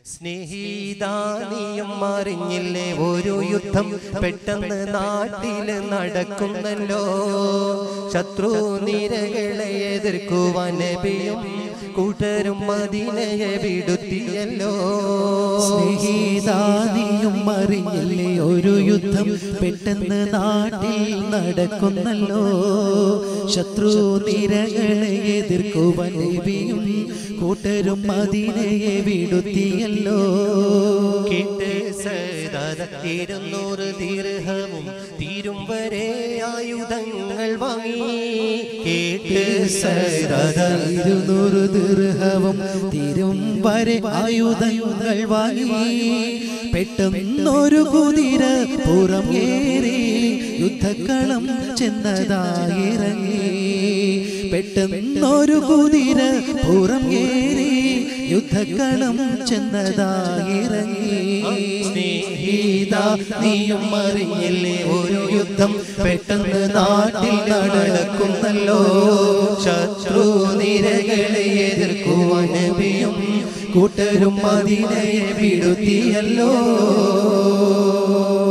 സ്നേഹിതാനിയും അറിഞ്ഞില്ലേ ഒരു യുദ്ധം പെട്ടെന്ന് നാട്ടില് നടക്കുന്നല്ലോ ശത്രു നിരകളെ എതിർക്കുവാൻ നബിയും കൂട്ടരും മദീനയെ വിടുത്തിയല്ലോ സ്നേഹിതാനിയും അറിഞ്ഞില്ലേ ഒരു യുദ്ധം പെട്ടെന്ന് നാട്ടിൽ നടക്കുന്നല്ലോ ശത്രു നിരകളെ എതിർക്കുവാൻ നബിയും കൂട്ടരും മദീനയെ വിടുത്തിയല്ലോ കേട്ട് സദാത ഇരുന്നൂറ് ദീർഘവും തീരും വരെ ആയുധങ്ങൾ വാങ്ങി കേട്ട് സദാത ഇരുന്നൂറ് ദീർഘവും തിരും വരെ ആയുധങ്ങൾ വാങ്ങി പെട്ടെന്നൊരു കുതിര പുറം ഏറി യുദ്ധക്കളം ചെന്നതായിറങ്ങി പെട്ടെന്നൊരു കുതിര പുറം ഏറി യുദ്ധക്കളം ചെന്നതായിറങ്ങി സ്നേഹിത നീയും അറിഞ്ഞില്ലേ ഒരു യുദ്ധം പെട്ടെന്ന് നാട്ടിൽ നടക്കുന്നല്ലോ ശത്രു നിരകളെ എതിർക്കുവാൻ നബിയും കൂട്ടരും മദീനയെ വിടുത്തിയല്ലോ